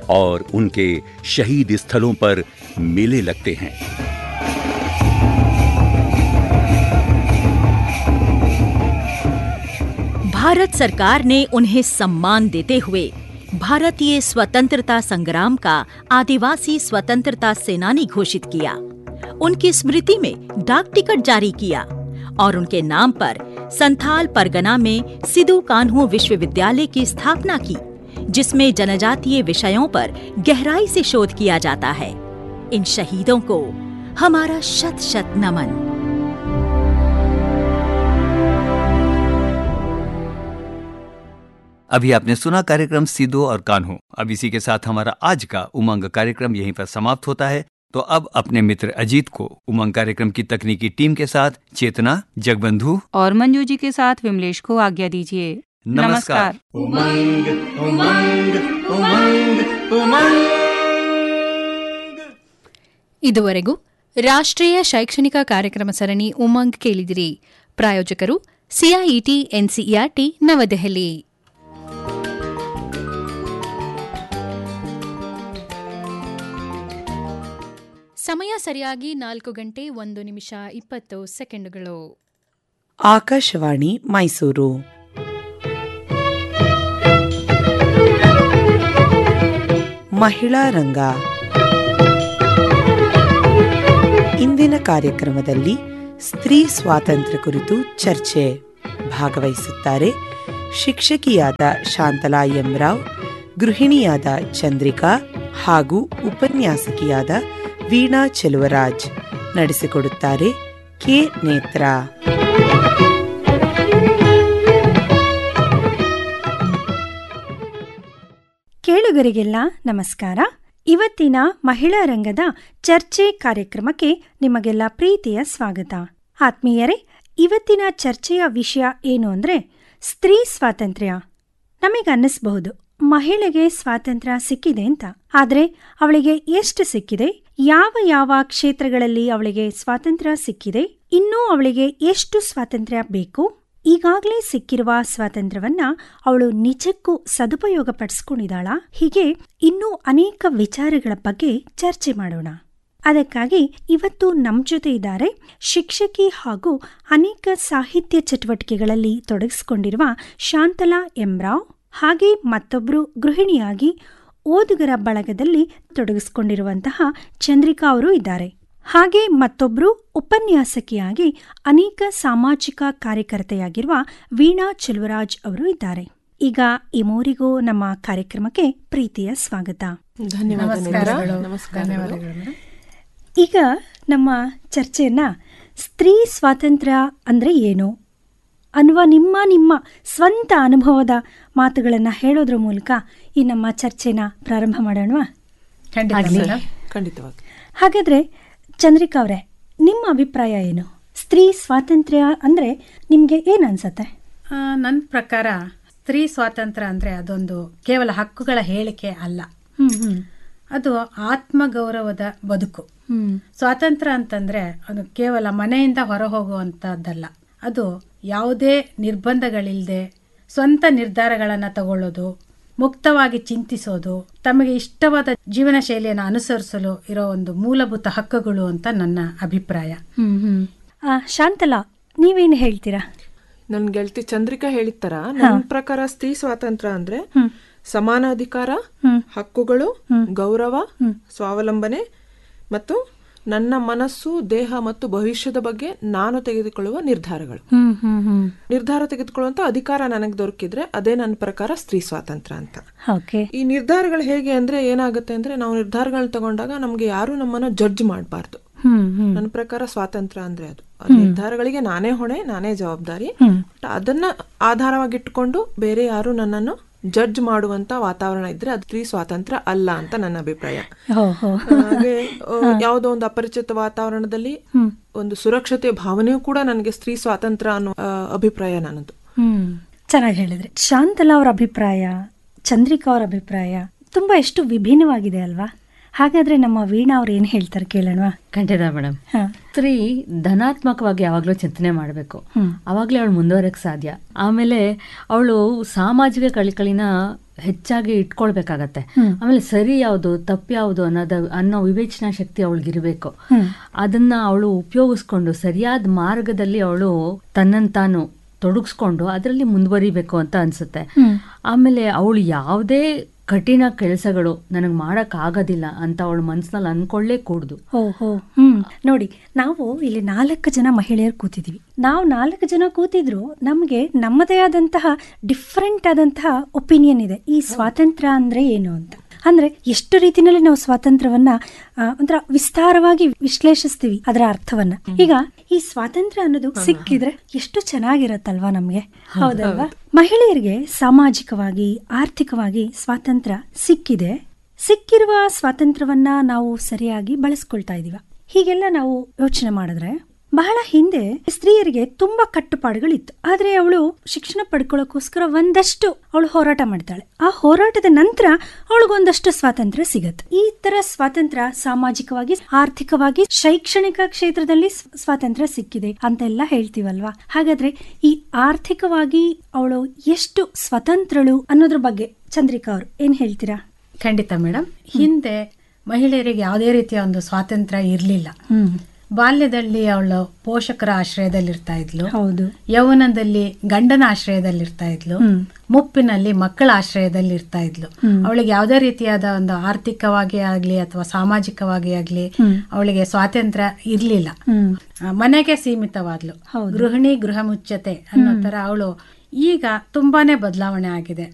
और उनके शहीद स्थलों पर मेले लगते हैं भारत सरकार ने उन्हें सम्मान देते हुए भारतीय स्वतंत्रता संग्राम का आदिवासी स्वतंत्रता सेनानी घोषित किया उनकी स्मृति में डाक टिकट जारी किया और उनके नाम पर संथाल परगना में सिदु कान्हू विश्वविद्यालय की स्थापना की जिसमें जनजातीय विषयों पर गहराई से शोध किया जाता है इन शहीदों को हमारा शत शत नमन अभी आपने सुना कार्यक्रम सीधो और कान्हो अब इसी के साथ हमारा आज का उमंग कार्यक्रम यहीं पर समाप्त होता है तो अब अपने मित्र अजीत को उमंग कार्यक्रम की तकनीकी टीम के साथ चेतना जगबंधु और मंजू जी के साथ विमलेश को आज्ञा दीजिए नमस्कार। उमंग उमंग उमंग उमंग ಇದುವರೆಗೂ ರಾಷ್ಟ್ರೀಯ ಶೈಕ್ಷಣಿಕ ಕಾರ್ಯಕ್ರಮ ಸರಣಿ ಉಮಂಗ್ ಕೇಳಿದಿರಿ ಪ್ರಾಯೋಜಕರು ಸಿಐಇಟಿ ಎನ್ಸಿಇಆರ್ಟಿ ನವದೆಹಲಿ ಸಮಯ ಸರಿಯಾಗಿ ನಾಲ್ಕು ಗಂಟೆ ಒಂದು ನಿಮಿಷ ಇಪ್ಪತ್ತು ಸೆಕೆಂಡುಗಳು ಆಕಾಶವಾಣಿ ಮೈಸೂರು ಮಹಿಳಾ ರಂಗ ಇಂದಿನ ಕಾರ್ಯಕ್ರಮದಲ್ಲಿ ಸ್ತ್ರೀ ಸ್ವಾತಂತ್ರ್ಯ ಕುರಿತು ಚರ್ಚೆ ಭಾಗವಹಿಸುತ್ತಾರೆ ಶಿಕ್ಷಕಿಯಾದ ಶಾಂತಲಾ ಎಂರಾವ್ ಗೃಹಿಣಿಯಾದ ಚಂದ್ರಿಕಾ ಹಾಗೂ ಉಪನ್ಯಾಸಕಿಯಾದ ವೀಣಾ ಚೆಲುವರಾಜ್ ನಡೆಸಿಕೊಡುತ್ತಾರೆ ಕೆ ನೇತ್ರಾ ಕೇಳುಗರಿಗೆಲ್ಲ ನಮಸ್ಕಾರ ಇವತ್ತಿನ ಮಹಿಳಾ ರಂಗದ ಚರ್ಚೆ ಕಾರ್ಯಕ್ರಮಕ್ಕೆ ನಿಮಗೆಲ್ಲ ಪ್ರೀತಿಯ ಸ್ವಾಗತ ಆತ್ಮೀಯರೇ ಇವತ್ತಿನ ಚರ್ಚೆಯ ವಿಷಯ ಏನು ಅಂದ್ರೆ ಸ್ತ್ರೀ ಸ್ವಾತಂತ್ರ್ಯ ನಮಗೆ ಅನ್ನಿಸ್ಬಹುದು ಮಹಿಳೆಗೆ ಸ್ವಾತಂತ್ರ್ಯ ಸಿಕ್ಕಿದೆ ಅಂತ ಆದ್ರೆ ಅವಳಿಗೆ ಎಷ್ಟು ಸಿಕ್ಕಿದೆ ಯಾವ ಯಾವ ಕ್ಷೇತ್ರಗಳಲ್ಲಿ ಅವಳಿಗೆ ಸ್ವಾತಂತ್ರ್ಯ ಸಿಕ್ಕಿದೆ ಇನ್ನೂ ಅವಳಿಗೆ ಎಷ್ಟು ಸ್ವಾತಂತ್ರ್ಯ ಬೇಕು ಈಗಾಗಲೇ ಸಿಕ್ಕಿರುವ ಸ್ವಾತಂತ್ರ್ಯವನ್ನ ಅವಳು ನಿಜಕ್ಕೂ ಸದುಪಯೋಗ ಪಡಿಸ್ಕೊಂಡಿದ್ದಾಳ ಹೀಗೆ ಇನ್ನೂ ಅನೇಕ ವಿಚಾರಗಳ ಬಗ್ಗೆ ಚರ್ಚೆ ಮಾಡೋಣ ಅದಕ್ಕಾಗಿ ಇವತ್ತು ನಮ್ ಜೊತೆ ಇದ್ದಾರೆ ಶಿಕ್ಷಕಿ ಹಾಗೂ ಅನೇಕ ಸಾಹಿತ್ಯ ಚಟುವಟಿಕೆಗಳಲ್ಲಿ ತೊಡಗಿಸಿಕೊಂಡಿರುವ ಶಾಂತಲಾ ಎಂರಾವ್ ಹಾಗೆ ಮತ್ತೊಬ್ರು ಗೃಹಿಣಿಯಾಗಿ ಓದುಗರ ಬಳಗದಲ್ಲಿ ತೊಡಗಿಸಿಕೊಂಡಿರುವಂತಹ ಚಂದ್ರಿಕಾ ಅವರು ಇದ್ದಾರೆ ಹಾಗೆ ಮತ್ತೊಬ್ರು ಉಪನ್ಯಾಸಕಿಯಾಗಿ ಅನೇಕ ಸಾಮಾಜಿಕ ಕಾರ್ಯಕರ್ತೆಯಾಗಿರುವ ವೀಣಾ ಚೆಲುವರಾಜ್ ಅವರು ಇದ್ದಾರೆ ಈಗ ಈ ಮೂರಿಗೂ ನಮ್ಮ ಕಾರ್ಯಕ್ರಮಕ್ಕೆ ಪ್ರೀತಿಯ ಸ್ವಾಗತ ಈಗ ನಮ್ಮ ಚರ್ಚೆಯನ್ನ ಸ್ತ್ರೀ ಸ್ವಾತಂತ್ರ್ಯ ಅಂದ್ರೆ ಏನು ಅನ್ನುವ ನಿಮ್ಮ ನಿಮ್ಮ ಸ್ವಂತ ಅನುಭವದ ಮಾತುಗಳನ್ನು ಹೇಳೋದ್ರ ಮೂಲಕ ಈ ನಮ್ಮ ಚರ್ಚೆನ ಪ್ರಾರಂಭ ಮಾಡೋಣವಾ ಖಂಡಿತವಾಗಿ ಹಾಗಾದ್ರೆ ಚಂದ್ರಿಕಾ ಅವರೇ ನಿಮ್ಮ ಅಭಿಪ್ರಾಯ ಏನು ಸ್ತ್ರೀ ಸ್ವಾತಂತ್ರ್ಯ ಅಂದ್ರೆ ನಿಮ್ಗೆ ಏನ್ ಅನ್ಸತ್ತೆ ನನ್ನ ಪ್ರಕಾರ ಸ್ತ್ರೀ ಸ್ವಾತಂತ್ರ್ಯ ಅಂದ್ರೆ ಅದೊಂದು ಕೇವಲ ಹಕ್ಕುಗಳ ಹೇಳಿಕೆ ಅಲ್ಲ ಹ್ಮ್ ಹ್ಮ್ ಅದು ಆತ್ಮಗೌರವದ ಬದುಕು ಹ್ಮ್ ಸ್ವಾತಂತ್ರ್ಯ ಅಂತಂದ್ರೆ ಅದು ಕೇವಲ ಮನೆಯಿಂದ ಹೊರ ಹೋಗುವಂತದ್ದಲ್ಲ ಅದು ಯಾವುದೇ ನಿರ್ಬಂಧಗಳಿಲ್ಲದೆ ಸ್ವಂತ ನಿರ್ಧಾರಗಳನ್ನ ತಗೊಳ್ಳೋದು ಮುಕ್ತವಾಗಿ ಚಿಂತಿಸೋದು ತಮಗೆ ಇಷ್ಟವಾದ ಜೀವನ ಶೈಲಿಯನ್ನು ಅನುಸರಿಸಲು ಇರೋ ಒಂದು ಮೂಲಭೂತ ಹಕ್ಕುಗಳು ಅಂತ ನನ್ನ ಅಭಿಪ್ರಾಯ ಹ್ಮ್ ಹ್ಮ್ ಆ, ಶಾಂತಲಾ ನೀವೇನು ಹೇಳ್ತೀರಾ ನನ್ ಗೆಳತಿ ಚಂದ್ರಿಕಾ ಹೇಳಿದ ನನ್ನ ಪ್ರಕಾರ ಸ್ತ್ರೀ ಸ್ವಾತಂತ್ರ್ಯ ಅಂದ್ರೆ ಸಮಾನ ಅಧಿಕಾರ ಹಕ್ಕುಗಳು ಗೌರವ ಸ್ವಾವಲಂಬನೆ ಮತ್ತು ನನ್ನ ಮನಸ್ಸು ದೇಹ ಮತ್ತು ಭವಿಷ್ಯದ ಬಗ್ಗೆ ನಾನು ತೆಗೆದುಕೊಳ್ಳುವ ನಿರ್ಧಾರಗಳು ಹ್ಮ್ ಹ್ಮ್ ಹ್ಮ್ ನಿರ್ಧಾರ ತೆಗೆದುಕೊಳ್ಳುವಂತ ಅಧಿಕಾರ ನನಗೆ ದೊರಕಿದ್ರೆ ಅದೇ ನನ್ನ ಪ್ರಕಾರ ಸ್ತ್ರೀ ಸ್ವಾತಂತ್ರ್ಯ ಅಂತ ಓಕೆ ಈ ನಿರ್ಧಾರಗಳು ಹೇಗೆ ಅಂದ್ರೆ ಏನಾಗುತ್ತೆ ಅಂದ್ರೆ ನಾವು ನಿರ್ಧಾರಗಳನ್ನ ತಗೊಂಡಾಗ ನಮ್ಗೆ ಯಾರು ನಮ್ಮನ್ನ ಜಡ್ಜ್ ಮಾಡಬಾರ್ದು ಹ್ಮ್ ಹ್ಮ್ ನನ್ನ ಪ್ರಕಾರ ಸ್ವಾತಂತ್ರ್ಯ ಅಂದ್ರೆ ಅದು ಆ ನಿರ್ಧಾರಗಳಿಗೆ ನಾನೇ ಹೊಣೆ ನಾನೇ ಜವಾಬ್ದಾರಿ ಬಟ್ ಅದನ್ನ ಆಧಾರವಾಗಿಟ್ಟುಕೊಂಡು ಬೇರೆ ಯಾರು ನನ್ನನ್ನು ಜಡ್ಜ್ ಮಾಡುವಂತ ವಾತಾವರಣ ಇದ್ರೆ ಅದು ಸ್ತ್ರೀ ಸ್ವಾತಂತ್ರ್ಯ ಅಲ್ಲ ಅಂತ ನನ್ನ ಅಭಿಪ್ರಾಯ ಹೋ ಹೋ ಹಾಗೆ ಆ, ಯಾವುದೋ ಒಂದು ಅಪರಿಚಿತ ವಾತಾವರಣದಲ್ಲಿ ಒಂದು ಸುರಕ್ಷತೆ ಭಾವನೆಯೂ ಕೂಡ ನನಗೆ ಸ್ತ್ರೀ ಸ್ವಾತಂತ್ರ್ಯ ಅನ್ನೋ ಆ, ಅಭಿಪ್ರಾಯ ನನ್ನದು ಹ್ಮ್ ಚೆನ್ನಾಗಿ ಹೇಳಿದ್ರಿ ಶಾಂತಲಾ ಅವರ ಅಭಿಪ್ರಾಯ ಚಂದ್ರಿಕಾ ಅವರ ಅಭಿಪ್ರಾಯ ತುಂಬಾ ಎಷ್ಟು ವಿಭಿನ್ನವಾಗಿದೆ ಅಲ್ವಾ ಹಾಗಾದ್ರೆ ನಮ್ಮ ವೀಣಾ ಅವ್ರು ಏನ್ ಹೇಳ್ತಾರೆ ಕೇಳೋಣ ಖಂಡಿತ ಮೇಡಮ್ ಹಾ. ಸ್ತ್ರೀ ಧನಾತ್ಮಕವಾಗಿ ಯಾವಾಗಲೂ ಚಿಂತನೆ ಮಾಡಬೇಕು ಅವಾಗಲೇ ಅವಳು ಮುಂದುವರಕ್ಕೆ ಸಾಧ್ಯ ಆಮೇಲೆ ಅವಳು ಸಾಮಾಜಿಕ ಕಳಿಕಳಿನ ಹೆಚ್ಚಾಗಿ ಇಟ್ಕೊಳ್ಬೇಕಾಗತ್ತೆ ಆಮೇಲೆ ಸರಿ ಯಾವುದು ತಪ್ಪು ಯಾವುದು ಅನ್ನೋದ ಅನ್ನೋ ವಿವೇಚನಾ ಶಕ್ತಿ ಅವಳಿಗಿರಬೇಕು ಅದನ್ನ ಅವಳು ಉಪಯೋಗಿಸ್ಕೊಂಡು ಸರಿಯಾದ ಮಾರ್ಗದಲ್ಲಿ ಅವಳು ತನ್ನನ್ನು ತಾನು ತೊಡಗಿಸ್ಕೊಂಡು ಅದರಲ್ಲಿ ಮುಂದುವರಿಬೇಕು ಅಂತ ಅನ್ಸುತ್ತೆ ಆಮೇಲೆ ಅವಳು ಯಾವುದೇ ಕಠಿಣ ಕೆಲಸಗಳು ನನಗೆ ಮಾಡಕ್ ಆಗೋದಿಲ್ಲ ಅಂತ ಅವಳ ಮನ್ಸಿನಲ್ಲಿ ಅನ್ಕೊಳ್ಳೇ ಕೂಡ್ದು ಓಹೋ ಹ್ಮ್ ನೋಡಿ ನಾವು ಇಲ್ಲಿ ನಾಲ್ಕು ಜನ ಮಹಿಳೆಯರು ಕೂತಿದೀವಿ ನಾವು ನಾಲ್ಕು ಜನ ಕೂತಿದ್ರು ನಮಗೆ ನಮ್ಮದೇ ಆದಂತಹ ಡಿಫ್ರೆಂಟ್ ಆದಂತಹ ಒಪಿನಿಯನ್ ಇದೆ ಈ ಸ್ವಾತಂತ್ರ್ಯ ಅಂದ್ರೆ ಏನು ಅಂತ ಅಂದ್ರೆ ಎಷ್ಟು ರೀತಿನಲ್ಲಿ ನಾವು ಸ್ವಾತಂತ್ರ್ಯವನ್ನ ಆ, ಒಂಥರ ವಿಸ್ತಾರವಾಗಿ ವಿಶ್ಲೇಷಿಸ್ತೀವಿ ಅದರ ಅರ್ಥವನ್ನ ಈಗ ಈ ಸ್ವಾತಂತ್ರ್ಯ ಅನ್ನೋದು ಸಿಕ್ಕಿದ್ರೆ ಎಷ್ಟು ಚೆನ್ನಾಗಿರತ್ತಲ್ವಾ ನಮ್ಗೆ ಹೌದಲ್ವಾ ಮಹಿಳೆಯರಿಗೆ ಸಾಮಾಜಿಕವಾಗಿ ಆರ್ಥಿಕವಾಗಿ ಸ್ವಾತಂತ್ರ್ಯ ಸಿಕ್ಕಿದೆ ಸಿಕ್ಕಿರುವ ಸ್ವಾತಂತ್ರ್ಯವನ್ನ ನಾವು ಸರಿಯಾಗಿ ಬಳಸ್ಕೊಳ್ತಾ ಇದೀವ ಹೀಗೆಲ್ಲ ನಾವು ಯೋಚನೆ ಮಾಡಿದ್ರೆ ಬಹಳ ಹಿಂದೆ ಸ್ತ್ರೀಯರಿಗೆ ತುಂಬಾ ಕಟ್ಟುಪಾಡುಗಳಿತ್ತು ಆದ್ರೆ ಅವಳು ಶಿಕ್ಷಣ ಪಡ್ಕೊಳ್ಳೋಕೋಸ್ಕರ ಒಂದಷ್ಟು ಅವಳು ಹೋರಾಟ ಮಾಡ್ತಾಳೆ ಆ ಹೋರಾಟದ ನಂತರ ಅವಳಿಗೊಂದಷ್ಟು ಸ್ವಾತಂತ್ರ್ಯ ಸಿಗತ್ತೆ ಈ ತರ ಸ್ವಾತಂತ್ರ್ಯ ಸಾಮಾಜಿಕವಾಗಿ ಆರ್ಥಿಕವಾಗಿ ಶೈಕ್ಷಣಿಕ ಕ್ಷೇತ್ರದಲ್ಲಿ ಸ್- ಸ್ವಾತಂತ್ರ್ಯ ಸಿಕ್ಕಿದೆ ಅಂತೆಲ್ಲ ಹೇಳ್ತೀವಲ್ವಾ ಹಾಗಾದ್ರೆ ಈ ಆರ್ಥಿಕವಾಗಿ ಅವಳು ಎಷ್ಟು ಸ್ವತಂತ್ರಳು ಅನ್ನೋದ್ರ ಬಗ್ಗೆ ಚಂದ್ರಿಕಾ ಅವ್ರು ಏನ್ ಹೇಳ್ತೀರಾ ಖಂಡಿತ ಮೇಡಮ್ ಹಿಂದೆ ಮಹಿಳೆಯರಿಗೆ ಯಾವುದೇ ರೀತಿಯ ಒಂದು ಸ್ವಾತಂತ್ರ್ಯ ಇರಲಿಲ್ಲ ಬಾಲ್ಯದಲ್ಲಿ ಅವಳು ಪೋಷಕರ ಆಶ್ರಯದಲ್ಲಿರ್ತಾ ಇದ್ಲು ಹೌದು ಯೌವನದಲ್ಲಿ ಗಂಡನ ಆಶ್ರಯದಲ್ಲಿರ್ತಾ ಇದ್ಲು ಮುಪ್ಪಿನಲ್ಲಿ ಮಕ್ಕಳ ಆಶ್ರಯದಲ್ಲಿ ಇರ್ತಾ ಇದ್ಲು ಅವಳಿಗೆ ಯಾವುದೇ ರೀತಿಯಾದ ಒಂದು ಆರ್ಥಿಕವಾಗಿ ಆಗ್ಲಿ ಅಥವಾ ಸಾಮಾಜಿಕವಾಗಿ ಆಗ್ಲಿ ಅವಳಿಗೆ ಸ್ವಾತಂತ್ರ್ಯ ಇರ್ಲಿಲ್ಲ ಆ, ಮನೆಗೆ ಸೀಮಿತವಾದ್ಲು ಗೃಹಿಣಿ ಗೃಹ ಮುಚ್ಚತೆ ಅನ್ನೋ ತರ ಅವಳು ಈಗ ತುಂಬಾನೇ ಬದಲಾವಣೆ ಆಗಿದೆ